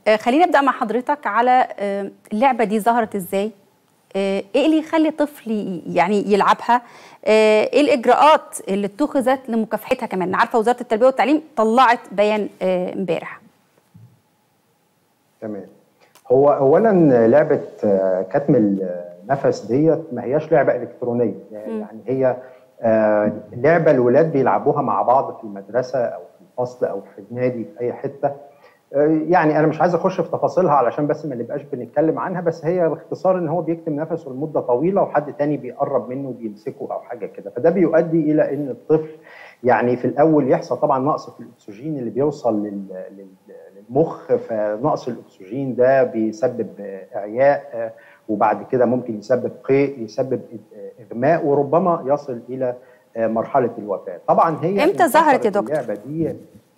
خلينا نبدا مع حضرتك على اللعبه دي ظهرت ازاي ايه اللي يخلي طفل يعني يلعبها ايه الاجراءات اللي اتخذت لمكافحتها كمان عارفه وزاره التربيه والتعليم طلعت بيان امبارح تمام هو اولا لعبه كتم النفس ديت ما هياش لعبه الكترونيه يعني هي لعبه الولاد بيلعبوها مع بعض في المدرسه او في الفصل او في النادي في اي حته يعني انا مش عايز اخش في تفاصيلها علشان بس ما نبقاش بنتكلم عنها بس هي باختصار ان هو بيكتم نفسه لمده طويله وحد تاني بيقرب منه وبيمسكه او حاجه كده فده بيؤدي الى ان الطفل يعني في الاول يحصل طبعا نقص في الاكسجين اللي بيوصل للمخ فنقص الاكسجين ده بيسبب اعياء وبعد كده ممكن يسبب قيء يسبب اغماء وربما يصل الى مرحله الوفاه طبعا هي امتى ظهرت يا دكتور اللعبه دي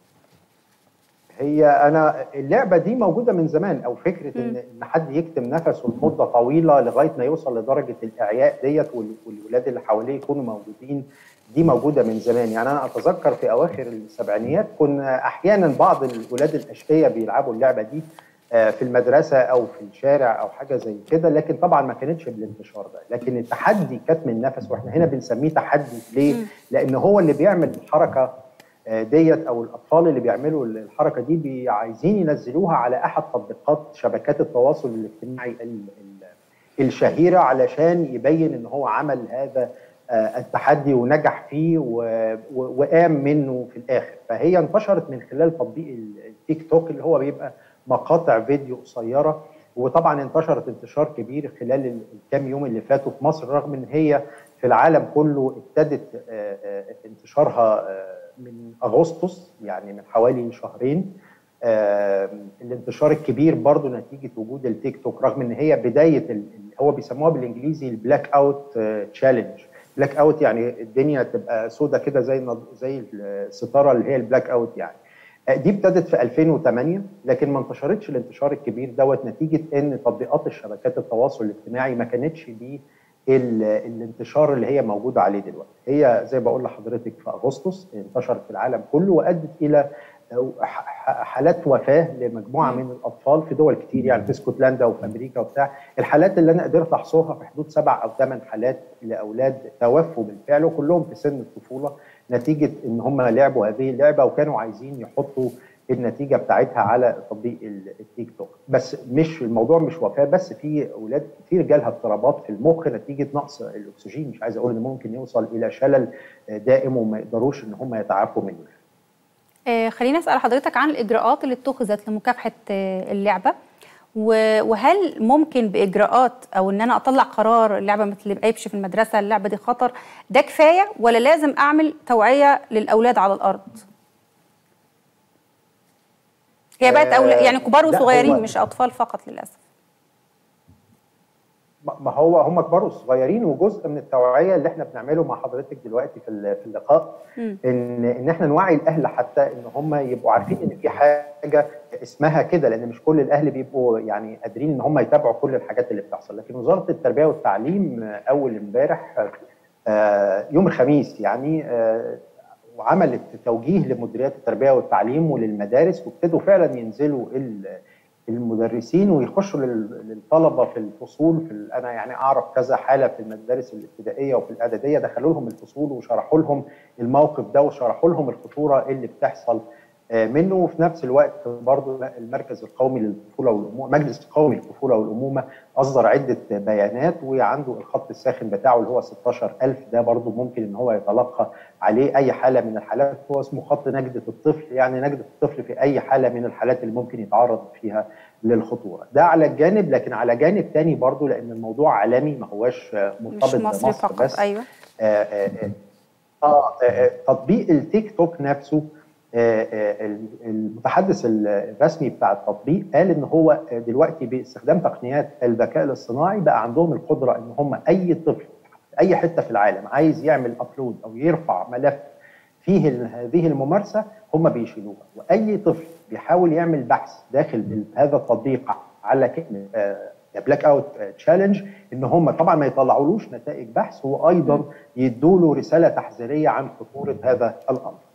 هي انا اللعبه دي موجوده من زمان او فكره ان ان حد يكتم نفسه لمده طويله لغايه ما يوصل لدرجه الاعياء ديت والولاد اللي حواليه يكونوا موجودين دي موجوده من زمان يعني انا اتذكر في اواخر السبعينيات كنا احيانا بعض الولاد الاشقياء بيلعبوا اللعبه دي في المدرسه او في الشارع او حاجه زي كده لكن طبعا ما كانتش بالانتشار ده لكن التحدي كتم النفس واحنا هنا بنسميه تحدي ليه؟ لان هو اللي بيعمل الحركه ديت او الاطفال اللي بيعملوا الحركه دي عايزين ينزلوها على احد تطبيقات شبكات التواصل الاجتماعي الشهيره علشان يبين ان هو عمل هذا التحدي ونجح فيه وقام منه في الاخر فهي انتشرت من خلال تطبيق التيك توك اللي هو بيبقى مقاطع فيديو قصيره وطبعا انتشرت انتشار كبير خلال الكام يوم اللي فاتوا في مصر رغم ان هي في العالم كله ابتدت انتشارها من اغسطس يعني من حوالي شهرين الانتشار الكبير برضو نتيجه وجود التيك توك رغم ان هي بدايه هو بيسموها بالانجليزي البلاك اوت تشالنج بلاك اوت يعني الدنيا تبقى سودة كده زي زي الستاره اللي هي البلاك اوت يعني دي ابتدت في 2008 لكن ما انتشرتش الانتشار الكبير دوت نتيجه ان تطبيقات الشبكات التواصل الاجتماعي ما كانتش دي الانتشار اللي هي موجوده عليه دلوقتي هي زي بقول لحضرتك في اغسطس انتشرت في العالم كله وادت الى حالات وفاه لمجموعه من الاطفال في دول كتير يعني في اسكتلندا وفي امريكا وبتاع الحالات اللي انا قدرت احصرها في حدود سبع او ثمان حالات لاولاد توفوا بالفعل وكلهم في سن الطفوله نتيجه ان هم لعبوا هذه اللعبه وكانوا عايزين يحطوا النتيجه بتاعتها على تطبيق التيك توك بس مش الموضوع مش وفاه بس في اولاد كتير جالها اضطرابات في المخ نتيجه نقص الاكسجين مش عايز اقول ان ممكن يوصل الى شلل دائم وما يقدروش ان هم يتعافوا منه آه خليني اسال حضرتك عن الاجراءات اللي اتخذت لمكافحه آه اللعبه وهل ممكن باجراءات او ان انا اطلع قرار اللعبه ما تلعبش في المدرسه اللعبه دي خطر ده كفايه ولا لازم اعمل توعيه للاولاد على الارض هي بقت أول... يعني كبار وصغيرين مش اطفال فقط للاسف ما هو هم كبار وصغيرين وجزء من التوعيه اللي احنا بنعمله مع حضرتك دلوقتي في في اللقاء م. ان ان احنا نوعي الاهل حتى ان هم يبقوا عارفين ان في حاجه اسمها كده لان مش كل الاهل بيبقوا يعني قادرين ان هم يتابعوا كل الحاجات اللي بتحصل لكن وزاره التربيه والتعليم اول امبارح يوم الخميس يعني وعملت توجيه لمديريات التربيه والتعليم وللمدارس وابتدوا فعلا ينزلوا المدرسين ويخشوا للطلبه في الفصول في انا يعني اعرف كذا حاله في المدارس الابتدائيه وفي الاعداديه دخلوا لهم الفصول وشرحوا لهم الموقف ده وشرحوا لهم الخطوره اللي بتحصل منه وفي نفس الوقت برضه المركز القومي للطفوله والامومه مجلس القومي للطفوله والامومه اصدر عده بيانات وعنده الخط الساخن بتاعه اللي هو 16000 ده برضه ممكن ان هو يتلقى عليه اي حاله من الحالات هو اسمه خط نجده الطفل يعني نجده الطفل في اي حاله من الحالات اللي ممكن يتعرض فيها للخطوره ده على الجانب لكن على جانب تاني برضه لان الموضوع عالمي ما هواش مرتبط بمصر فقط بس ايوه آه, آه, آه, آه تطبيق التيك توك نفسه المتحدث الرسمي بتاع التطبيق قال ان هو دلوقتي باستخدام تقنيات الذكاء الاصطناعي بقى عندهم القدره ان هم اي طفل في اي حته في العالم عايز يعمل ابلود او يرفع ملف فيه هذه الممارسه هم بيشيلوها واي طفل بيحاول يعمل بحث داخل هذا التطبيق على كلمه بلاك اوت تشالنج ان هم طبعا ما يطلعولوش نتائج بحث وايضا يدوا له رساله تحذيريه عن خطوره هذا الامر